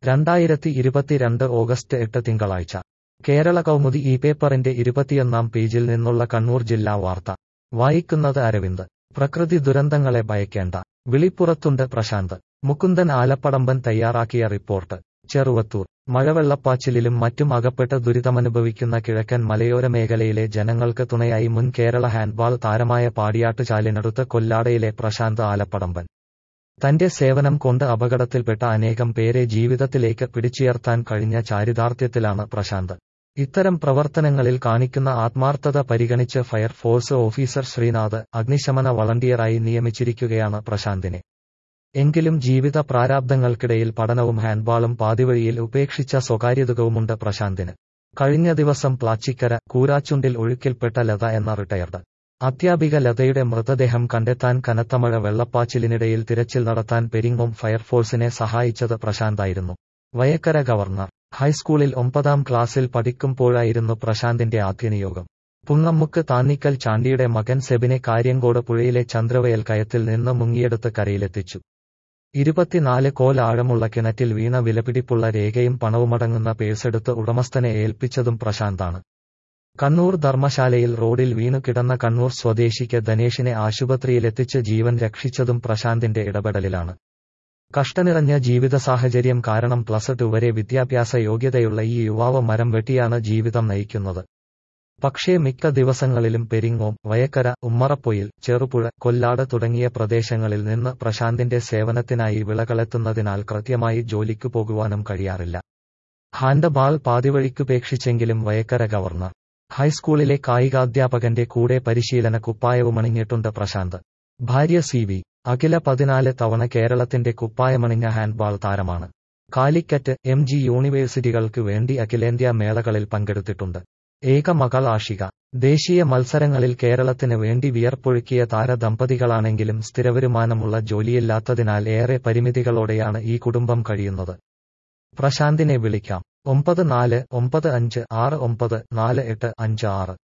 രണ്ടായിരത്തി ഇരുപത്തിരണ്ട് ഓഗസ്റ്റ് എട്ട് തിങ്കളാഴ്ച കേരള കൗമുദി ഈ പേപ്പറിന്റെ ഇരുപത്തിയൊന്നാം പേജിൽ നിന്നുള്ള കണ്ണൂർ ജില്ലാ വാർത്ത വായിക്കുന്നത് അരവിന്ദ് പ്രകൃതി ദുരന്തങ്ങളെ ഭയക്കേണ്ട വിളിപ്പുറത്തുണ്ട് പ്രശാന്ത് മുകുന്ദൻ ആലപ്പടമ്പൻ തയ്യാറാക്കിയ റിപ്പോർട്ട് ചെറുവത്തൂർ മഴവെള്ളപ്പാച്ചിലിലും മറ്റും അകപ്പെട്ട് ദുരിതമനുഭവിക്കുന്ന കിഴക്കൻ മലയോര മേഖലയിലെ ജനങ്ങൾക്ക് തുണയായി മുൻ കേരള ഹാൻഡ്ബാൾ താരമായ പാടിയാട്ടുചാലിനടുത്ത് കൊല്ലാടയിലെ പ്രശാന്ത് ആലപ്പടമ്പൻ തന്റെ സേവനം കൊണ്ട് അപകടത്തിൽപ്പെട്ട അനേകം പേരെ ജീവിതത്തിലേക്ക് പിടിച്ചുയർത്താൻ കഴിഞ്ഞ ചാരിതാർത്ഥ്യത്തിലാണ് പ്രശാന്ത് ഇത്തരം പ്രവർത്തനങ്ങളിൽ കാണിക്കുന്ന ആത്മാർത്ഥത പരിഗണിച്ച് ഫയർഫോഴ്സ് ഓഫീസർ ശ്രീനാഥ് അഗ്നിശമന വളണ്ടിയറായി നിയമിച്ചിരിക്കുകയാണ് പ്രശാന്തിനെ എങ്കിലും ജീവിത പ്രാരാബ്ദങ്ങൾക്കിടയിൽ പഠനവും ഹാൻഡ്ബാളും പാതിവഴിയിൽ ഉപേക്ഷിച്ച സ്വകാര്യതുകവുമുണ്ട് പ്രശാന്തിന് കഴിഞ്ഞ ദിവസം പ്ലാച്ചിക്കര കൂരാച്ചുണ്ടിൽ ഒഴുക്കിൽപ്പെട്ട ലത എന്ന റിട്ടയർഡ് അധ്യാപിക ലതയുടെ മൃതദേഹം കണ്ടെത്താൻ കനത്തമഴ വെള്ളപ്പാച്ചിലിനിടയിൽ തിരച്ചിൽ നടത്താൻ പെരിങ്ങോം ഫയർഫോഴ്സിനെ സഹായിച്ചത് പ്രശാന്തായിരുന്നു വയക്കര ഗവർണർ ഹൈസ്കൂളിൽ ഒമ്പതാം ക്ലാസ്സിൽ പഠിക്കുമ്പോഴായിരുന്നു പ്രശാന്തിന്റെ ആദ്യ നിയോഗം പുങ്ങമ്മുക്ക് താന്നിക്കൽ ചാണ്ടിയുടെ മകൻ സെബിനെ കാര്യങ്കോട് പുഴയിലെ ചന്ദ്രവയൽ കയത്തിൽ നിന്ന് മുങ്ങിയെടുത്ത് കരയിലെത്തിച്ചു ഇരുപത്തിനാല് കോൽ ആഴമുള്ള കിണറ്റിൽ വീണ വിലപിടിപ്പുള്ള രേഖയും പണവുമടങ്ങുന്ന പേഴ്സെടുത്ത് ഉടമസ്ഥനെ ഏൽപ്പിച്ചതും പ്രശാന്താണ് കണ്ണൂർ ധർമ്മശാലയിൽ റോഡിൽ വീണു കിടന്ന കണ്ണൂർ സ്വദേശിക്ക് ധനേഷിനെ ആശുപത്രിയിലെത്തിച്ച് ജീവൻ രക്ഷിച്ചതും പ്രശാന്തിന്റെ ഇടപെടലിലാണ് കഷ്ടനിറഞ്ഞ ജീവിത സാഹചര്യം കാരണം പ്ലസ് ടു വരെ വിദ്യാഭ്യാസ യോഗ്യതയുള്ള ഈ യുവാവ് മരം വെട്ടിയാണ് ജീവിതം നയിക്കുന്നത് പക്ഷേ മിക്ക ദിവസങ്ങളിലും പെരിങ്ങോം വയക്കര ഉമ്മറപ്പൊയിൽ ചെറുപുഴ കൊല്ലാട് തുടങ്ങിയ പ്രദേശങ്ങളിൽ നിന്ന് പ്രശാന്തിന്റെ സേവനത്തിനായി വിളകളെത്തുന്നതിനാൽ കൃത്യമായി ജോലിക്കു പോകുവാനും കഴിയാറില്ല ഹാൻഡബാൾ പാതിവഴിക്കുപേക്ഷിച്ചെങ്കിലും വയക്കര ഗവർണർ ഹൈസ്കൂളിലെ കായികാധ്യാപകന്റെ കൂടെ പരിശീലന കുപ്പായവുമണിഞ്ഞിട്ടുണ്ട് പ്രശാന്ത് ഭാര്യ സി വി അഖില പതിനാല് തവണ കേരളത്തിന്റെ കുപ്പായമണിഞ്ഞ ഹാൻഡ്ബാൾ താരമാണ് കാലിക്കറ്റ് എം ജി യൂണിവേഴ്സിറ്റികൾക്ക് വേണ്ടി അഖിലേന്ത്യാ മേളകളിൽ പങ്കെടുത്തിട്ടുണ്ട് ഏക മകൾ ആഷിക ദേശീയ മത്സരങ്ങളിൽ കേരളത്തിന് വേണ്ടി വിയർപ്പൊഴുക്കിയ താരദമ്പതികളാണെങ്കിലും സ്ഥിരവരുമാനമുള്ള ജോലിയില്ലാത്തതിനാൽ ഏറെ പരിമിതികളോടെയാണ് ഈ കുടുംബം കഴിയുന്നത് പ്രശാന്തിനെ വിളിക്കാം ഒമ്പത് നാല് ഒമ്പത് അഞ്ച് ആറ് ഒമ്പത് നാല് എട്ട് അഞ്ച് ആറ്